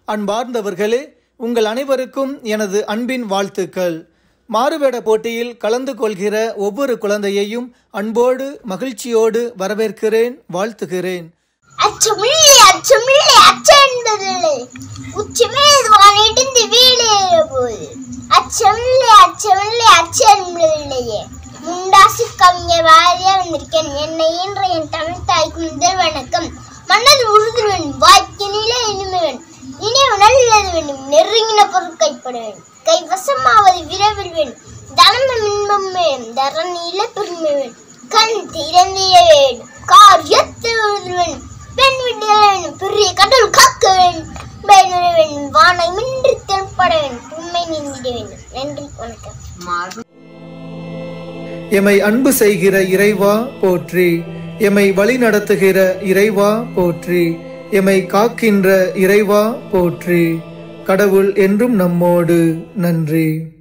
அன்பார்ந்தவர்களே உங்கள் அனைவருக்கும் எனது அன்பின் வாழ்த்துக்கள் மாறுவேட போட்டியில் கலந்து கொள்கிற ஒவ்வொரு குழந்தையையும் அன்போடு மகிழ்ச்சியோடு வரவேற்கிறேன் வாழ்த்துகிறேன் அச்சமில்லை அச்சமில்லை அச்சம் என்பதில்லை உச்சமேது வானிடிந்து வீழேற போது அச்சமில்லை அச்சமில்லை அச்சம் என்பதில்லையே முண்டாசு கவிஞர் வாரியா வந்திருக்கேன் என்னை ஈன்ற என் தமிழ் தாய்க்கு முதல் வணக்கம் மன்னது உறுதுவன் வாக்கினிலே இனிமைவன் இனிவு நல்லது வேண்டும் நெருங்கின பொருள் கைப்பட வேண்டும் கைவசமாவது விரைவில் வேண்டும் தனமும் இன்பம் வேண்டும் தரணியில பெருமை வேண்டும் கண் திறந்திட வேண்டும் காரியத்தை உறுதல் வேண்டும் பெண் விட வேண்டும் பெரிய கடல் காக்க வேண்டும் பயனுற வேண்டும் வானை மின்றி தென்பட வேண்டும் உண்மை நீந்திட வேண்டும் நன்றி வணக்கம் எமை அன்பு செய்கிற இறைவா போற்றி எமை வழி நடத்துகிற இறைவா போற்றி எமை காக்கின்ற இறைவா போற்றி கடவுள் என்றும் நம்மோடு நன்றி